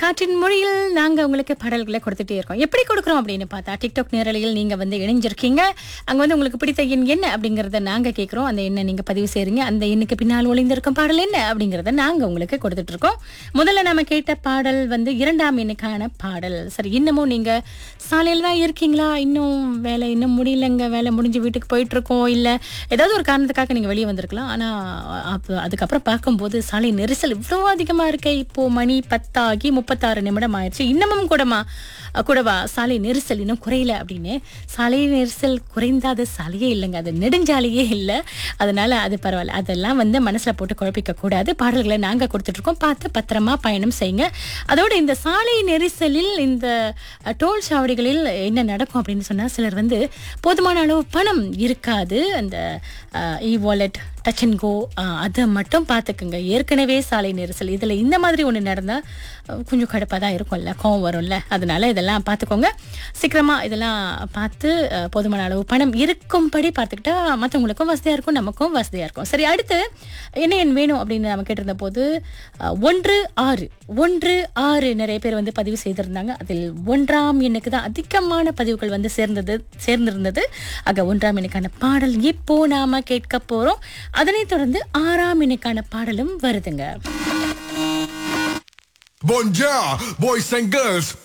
காற்றின் மொழியில் நாங்க உங்களுக்கு பாடல்களை கொடுத்துட்டே இருக்கோம் எப்படி கொடுக்குறோம் அப்படின்னு பார்த்தா டிக்டாக் நேரலையில் நீங்க வந்து இணைஞ்சிருக்கீங்க அங்க வந்து உங்களுக்கு பிடித்த எண் என்ன அப்படிங்கறத நாங்க கேட்கிறோம் அந்த எண்ணை நீங்க பதிவு செய்றீங்க அந்த எண்ணுக்கு பின்னால் ஒளிந்திருக்கும் பாடல் என்ன அப்படிங்கறத நாங்க உங்களுக்கு கொடுத்துட்டு இருக்கோம் முதல்ல நம்ம கேட்ட பாடல் வந்து இரண்டாம் எண்ணுக்கான பாடல் சரி இன்னமும் நீங்க சாலையில தான் இருக்கீங்களா இன்னும் வேலை இன்னும் முடியலங்க வேலை முடிஞ்சு வீட்டுக்கு போயிட்டு இருக்கோம் இல்ல ஏதாவது ஒரு காரணத்துக்காக நீங்க வெளியே வந்திருக்கலாம் ஆனா அப்ப அதுக்கப்புறம் பார்க்கும்போது சாலை நெரிசல் இவ்வளோ அதிகமா இருக்கே இப்போ மணி பத்தாகி முப்பத்தாறு நிமிடம் ஆயிடுச்சு இன்னமும் கூடமா கூடவா சாலை நெரிசல் இன்னும் குறையல அப்படின்னு சாலை நெரிசல் குறைந்தாத சாலையே இல்லைங்க அது நெடுஞ்சாலையே இல்லை அதனால அது பரவாயில்ல அதெல்லாம் வந்து மனசுல போட்டு குழப்பிக்க கூடாது பாடல்களை நாங்க கொடுத்துட்டு இருக்கோம் பார்த்து பத்திரமா பயணம் செய்யுங்க அதோட இந்த சாலை நெரிசலில் இந்த அஹ், டோல் சாவடிகளில் என்ன நடக்கும் அப்படின்னு சொன்னா சிலர் வந்து போதுமான அளவு பணம் இருக்காது அந்த e wallet touch and go அதை மட்டும் பார்த்துக்குங்க ஏற்கனவே சாலை நெரிசல் இதில் இந்த மாதிரி ஒன்று நடந்தால் கொஞ்சம் கடுப்பாக தான் இருக்கும்ல கோவம் வரும்ல அதனால இதெல்லாம் பார்த்துக்கோங்க சீக்கிரமாக இதெல்லாம் பார்த்து அஹ், போதுமான அளவு பணம் இருக்கும்படி பார்த்துக்கிட்டா மற்றவங்களுக்கும் வசதியாக இருக்கும் நமக்கும் வசதியாக இருக்கும் சரி அடுத்து என்ன எண் வேணும் அப்படின்னு நம்ம கேட்டிருந்த போது அஹ், ஒன்று ஆறு ஒன்று ஆறு நிறைய பேர் வந்து பதிவு செய்திருந்தாங்க அதில் ஒன்றாம் எண்ணுக்கு தான் அதிகமான பதிவுகள் வந்து சேர்ந்தது சேர்ந்திருந்தது ஆக ஒன்றாம் எண்ணுக்கான பாடல் இப்போ நாம கேட்க போறோம் அதனைத் தொடர்ந்து ஆறாம் எண்ணுக்கான பாடலும் வருதுங்க Bonjour, boys and girls.